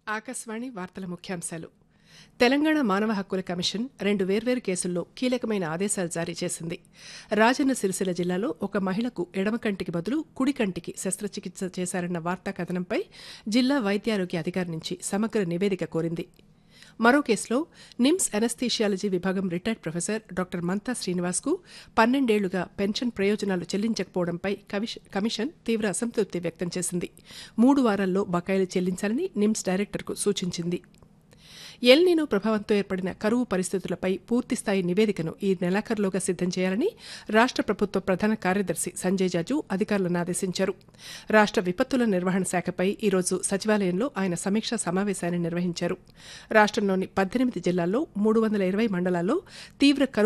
ఆకాశవాణి వార్తల ముఖ్యాంశాలు తెలంగాణ మానవ హక్కుల కమిషన్ రెండు వేర్వేరు కేసుల్లో కీలకమైన ఆదేశాలు జారీ చేసింది రాజన్న సిరిసిల్ల జిల్లాలో ఒక మహిళకు ఎడమ కంటికి బదులు కుడి కంటికి శస్త్రచికిత్స చేశారన్న వార్తా కథనంపై జిల్లా వైద్యారోగ్య అధికారి నుంచి సమగ్ర నివేదిక కోరింది మరో కేసులో నిమ్స్ అనస్థీషియాలజీ విభాగం రిటైర్డ్ ప్రొఫెసర్ డాక్టర్ మంతా శ్రీనివాస్కు పన్నెండేళ్లుగా పెన్షన్ ప్రయోజనాలు చెల్లించకపోవడంపై కమిష- కమిషన్ తీవ్ర అసంతృప్తి వ్యక్తం చేసింది మూడు వారాల్లో బకాయిలు చెల్లించాలని నిమ్స్ డైరెక్టర్కు సూచించింది ఎల్ నీనో ప్రభావంతో ఏర్పడిన కరువు పరిస్థితులపై పూర్తిస్థాయి నివేదికను ఈ నెలాఖరులోగా సిద్దం చేయాలని రాష్ట్ర ప్రభుత్వ ప్రధాన కార్యదర్శి సంజయ్ జాజు అధికారులను ఆదేశించారు రాష్ట్ర విపత్తుల నిర్వహణ శాఖపై ఈరోజు సచివాలయంలో ఆయన సమీక్షా సమావేశాన్ని నిర్వహించారు రాష్ట్రంలోని పద్దెనిమిది జిల్లాల్లో మూడు వందల ఇరవై మండలాల్లో తీవ్ర కరువు